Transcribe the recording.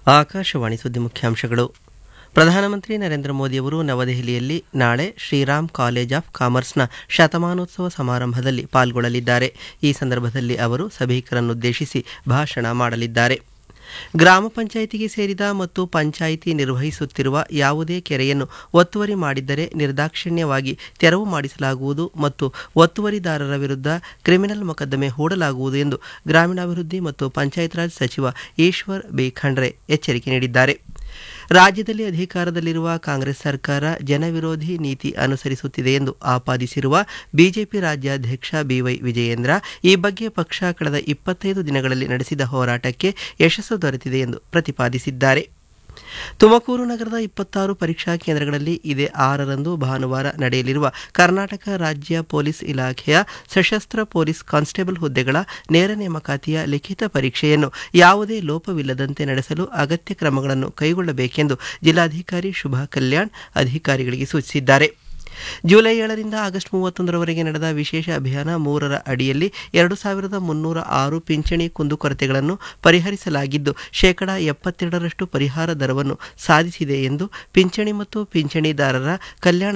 ಆಕಾಶವಾಣಿ ಸುದ್ದಿ ಮುಖ್ಯಾಂಶಗಳು ಪ್ರಧಾನಮಂತ್ರಿ ನರೇಂದ್ರ ಮೋದಿಯವರು ನವದೆಹಲಿಯಲ್ಲಿ ನಾಳೆ ಶ್ರೀರಾಮ್ ಕಾಲೇಜ್ ಆಫ್ ಕಾಮರ್ಸ್ನ ಶತಮಾನೋತ್ಸವ ಸಮಾರಂಭದಲ್ಲಿ ಪಾಲ್ಗೊಳ್ಳಲಿದ್ದಾರೆ ಈ ಸಂದರ್ಭದಲ್ಲಿ ಅವರು ಸಭಿಕರನ್ನುದ್ದೇಶಿಸಿ ಭಾಷಣ ಮಾಡಲಿದ್ದಾರೆ ಗ್ರಾಮ ಪಂಚಾಯಿತಿಗೆ ಸೇರಿದ ಮತ್ತು ಪಂಚಾಯಿತಿ ನಿರ್ವಹಿಸುತ್ತಿರುವ ಯಾವುದೇ ಕೆರೆಯನ್ನು ಒತ್ತುವರಿ ಮಾಡಿದ್ದರೆ ನಿರ್ದಾಕ್ಷಿಣ್ಯವಾಗಿ ತೆರವು ಮಾಡಿಸಲಾಗುವುದು ಮತ್ತು ಒತ್ತುವರಿದಾರರ ವಿರುದ್ಧ ಕ್ರಿಮಿನಲ್ ಮೊಕದ್ದಮೆ ಹೂಡಲಾಗುವುದು ಎಂದು ಗ್ರಾಮೀಣಾಭಿವೃದ್ಧಿ ಮತ್ತು ಪಂಚಾಯತ್ ರಾಜ್ ಸಚಿವ ಈಶ್ವರ್ ಬಿ ಖಂಡ್ರೆ ಎಚ್ಚರಿಕೆ ನೀಡಿದ್ದಾರೆ ರಾಜ್ಯದಲ್ಲಿ ಅಧಿಕಾರದಲ್ಲಿರುವ ಕಾಂಗ್ರೆಸ್ ಸರ್ಕಾರ ಜನವಿರೋಧಿ ನೀತಿ ಅನುಸರಿಸುತ್ತಿದೆ ಎಂದು ಆಪಾದಿಸಿರುವ ಬಿಜೆಪಿ ರಾಜ್ಯಾಧ್ಯಕ್ಷ ಬಿವೈ ವಿಜಯೇಂದ್ರ ಈ ಬಗ್ಗೆ ಪಕ್ಷ ಕಳೆದ ಇಪ್ಪತ್ತೈದು ದಿನಗಳಲ್ಲಿ ನಡೆಸಿದ ಹೋರಾಟಕ್ಕೆ ಯಶಸ್ಸು ದೊರೆತಿದೆ ಎಂದು ಪ್ರತಿಪಾದಿಸಿದ್ದಾರೆ ತುಮಕೂರು ನಗರದ ಇಪ್ಪತ್ತಾರು ಪರೀಕ್ಷಾ ಕೇಂದ್ರಗಳಲ್ಲಿ ಇದೇ ಆರರಂದು ಭಾನುವಾರ ನಡೆಯಲಿರುವ ಕರ್ನಾಟಕ ರಾಜ್ಯ ಪೊಲೀಸ್ ಇಲಾಖೆಯ ಸಶಸ್ತ್ರ ಪೊಲೀಸ್ ಕಾನ್ಸ್ಟೇಬಲ್ ಹುದ್ದೆಗಳ ನೇರ ನೇಮಕಾತಿಯ ಲಿಖಿತ ಪರೀಕ್ಷೆಯನ್ನು ಯಾವುದೇ ಲೋಪವಿಲ್ಲದಂತೆ ನಡೆಸಲು ಅಗತ್ಯ ಕ್ರಮಗಳನ್ನು ಕೈಗೊಳ್ಳಬೇಕೆಂದು ಜಿಲ್ಲಾಧಿಕಾರಿ ಶುಭಾ ಕಲ್ಯಾಣ್ ಅಧಿಕಾರಿಗಳಿಗೆ ಸೂಚಿಸಿದ್ದಾರೆ ಜುಲೈ ಏಳರಿಂದ ಆಗಸ್ಟ್ ಮೂವತ್ತೊಂದರವರೆಗೆ ನಡೆದ ವಿಶೇಷ ಅಭಿಯಾನ ಮೂರರ ಅಡಿಯಲ್ಲಿ ಎರಡು ಸಾವಿರದ ಮುನ್ನೂರ ಆರು ಪಿಂಚಣಿ ಕುಂದುಕೊರತೆಗಳನ್ನು ಪರಿಹರಿಸಲಾಗಿದ್ದು ಶೇಕಡಾ ಎಪ್ಪತ್ತೆರಡರಷ್ಟು ಪರಿಹಾರ ದರವನ್ನು ಸಾಧಿಸಿದೆ ಎಂದು ಪಿಂಚಣಿ ಮತ್ತು ಪಿಂಚಣಿದಾರರ ಕಲ್ಯಾಣ